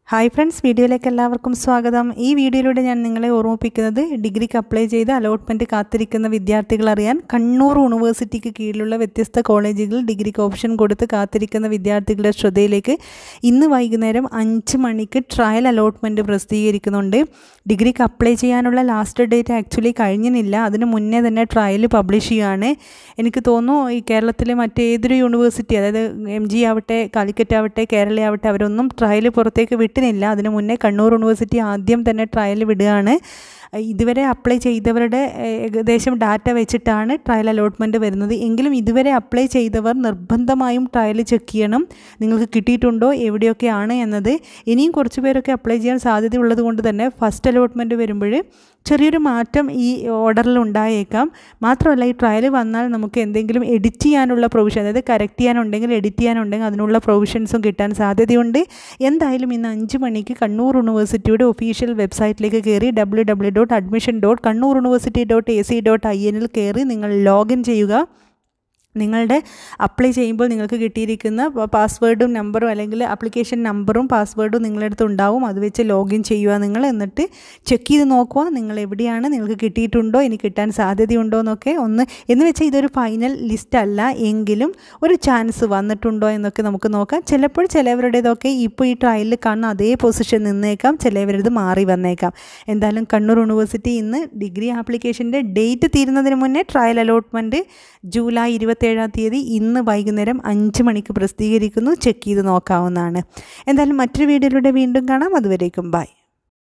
hi friends വീഡിയോയിലേക്ക് എല്ലാവർക്കും സ്വാഗതം ഈ വീഡിയോയിലൂടെ ഞാൻ നിങ്ങളെ ഓർമ്മിപ്പിക്കുന്നത് ഡിഗ്രിക്ക് അപ്ലൈ ചെയ്ത് അലോട്ട്മെൻറ്റ് കാത്തിരിക്കുന്ന വിദ്യാർത്ഥികൾ അറിയാൻ കണ്ണൂർ യൂണിവേഴ്സിറ്റിക്ക് കീഴിലുള്ള വ്യത്യസ്ത കോളേജുകളിൽ ഡിഗ്രിക്ക് ഓപ്ഷൻ കൊടുത്ത് കാത്തിരിക്കുന്ന വിദ്യാർത്ഥികളുടെ ശ്രദ്ധയിലേക്ക് ഇന്ന് വൈകുന്നേരം അഞ്ച് മണിക്ക് ട്രയൽ അലോട്ട്മെൻറ്റ് പ്രസിദ്ധീകരിക്കുന്നുണ്ട് ഡിഗ്രിക്ക് അപ്ലൈ ചെയ്യാനുള്ള ലാസ്റ്റ് ഡേറ്റ് ആക്ച്വലി കഴിഞ്ഞില്ല അതിന് മുന്നേ തന്നെ ട്രയൽ പബ്ലിഷ് ചെയ്യുകയാണ് എനിക്ക് തോന്നുന്നു ഈ കേരളത്തിലെ മറ്റേതൊരു യൂണിവേഴ്സിറ്റി അതായത് എം ജി ആവട്ടെ കാലിക്കറ്റ് ആവട്ടെ കേരള ആവട്ടെ അവരൊന്നും ട്രയൽ പുറത്തേക്ക് വിട്ടിനില്ല അതിന് മുന്നേ കണ്ണൂർ യൂണിവേഴ്സിറ്റി ആദ്യം തന്നെ ട്രയൽ വിടുകയാണ് ഇതുവരെ അപ്ലൈ ചെയ്തവരുടെ ഏകദേശം ഡാറ്റ വെച്ചിട്ടാണ് ട്രയൽ അലോട്ട്മെൻറ്റ് വരുന്നത് എങ്കിലും ഇതുവരെ അപ്ലൈ ചെയ്തവർ നിർബന്ധമായും ട്രയൽ ചെക്ക് ചെയ്യണം നിങ്ങൾക്ക് കിട്ടിയിട്ടുണ്ടോ എവിടെയൊക്കെയാണ് എന്നത് ഇനിയും കുറച്ച് പേരൊക്കെ അപ്ലൈ ചെയ്യാൻ സാധ്യതയുള്ളത് കൊണ്ട് തന്നെ ഫസ്റ്റ് അലോട്ട്മെൻറ്റ് വരുമ്പോൾ ചെറിയൊരു മാറ്റം ഈ ഓർഡറിൽ ഉണ്ടായേക്കാം മാത്രമല്ല ഈ ട്രയൽ വന്നാൽ നമുക്ക് എന്തെങ്കിലും എഡിറ്റ് ചെയ്യാനുള്ള പ്രൊവിഷൻ അതായത് കറക്റ്റ് ചെയ്യാനുണ്ടെങ്കിൽ എഡിറ്റ് ചെയ്യാനുണ്ടെങ്കിൽ അതിനുള്ള പ്രൊവിഷൻസും കിട്ടാൻ സാധ്യതയുണ്ട് എന്തായാലും ഇന്ന് അഞ്ച് മണിക്ക് കണ്ണൂർ യൂണിവേഴ്സിറ്റിയുടെ ഒഫീഷ്യൽ വെബ്സൈറ്റിലേക്ക് കയറി W W dot admission dot Kannur university dot A C dot I എന്നിൽ കയറി നിങ്ങൾ ലോഗിൻ ചെയ്യുക നിങ്ങളുടെ അപ്ലൈ ചെയ്യുമ്പോൾ നിങ്ങൾക്ക് കിട്ടിയിരിക്കുന്ന പാസ്വേഡും നമ്പറും അല്ലെങ്കിൽ ആപ്ലിക്കേഷൻ നമ്പറും പാസ്വേഡും നിങ്ങളുടെ അടുത്ത് ഉണ്ടാവും അത് വെച്ച് ലോഗിൻ ചെയ്യുക നിങ്ങൾ എന്നിട്ട് ചെക്ക് ചെയ്ത് നോക്കുക നിങ്ങൾ എവിടെയാണ് നിങ്ങൾക്ക് കിട്ടിയിട്ടുണ്ടോ ഇനി കിട്ടാൻ സാധ്യതയുണ്ടോ എന്നൊക്കെ ഒന്ന് എന്ന് വെച്ചാൽ ഇതൊരു ഫൈനൽ ലിസ്റ്റ് അല്ല എങ്കിലും ഒരു ചാൻസ് വന്നിട്ടുണ്ടോ എന്നൊക്കെ നമുക്ക് നോക്കാം ചിലപ്പോൾ ചിലവരുടേതൊക്കെ ഇപ്പോൾ ഈ ട്രയലിൽ കാണുന്ന അതേ പൊസിഷൻ നിന്നേക്കാം ചിലവരത് മാറി വന്നേക്കാം എന്തായാലും കണ്ണൂർ യൂണിവേഴ്സിറ്റി ഇന്ന് ഡിഗ്രി ആപ്ലിക്കേഷൻ്റെ ഡേറ്റ് തീരുന്നതിന് മുന്നേ ട്രയൽ അലോട്ട്മെൻറ്റ് ജൂലൈ ഇരുപത്തേഴാം തീയതി ഇന്ന് വൈകുന്നേരം അഞ്ച് മണിക്ക് പ്രസിദ്ധീകരിക്കുന്നു ചെക്ക് ചെയ്ത് നോക്കാവുന്നതാണ് എന്തായാലും മറ്റൊരു വീഡിയോയിലൂടെ വീണ്ടും കാണാം അതുവരേക്കും ബൈ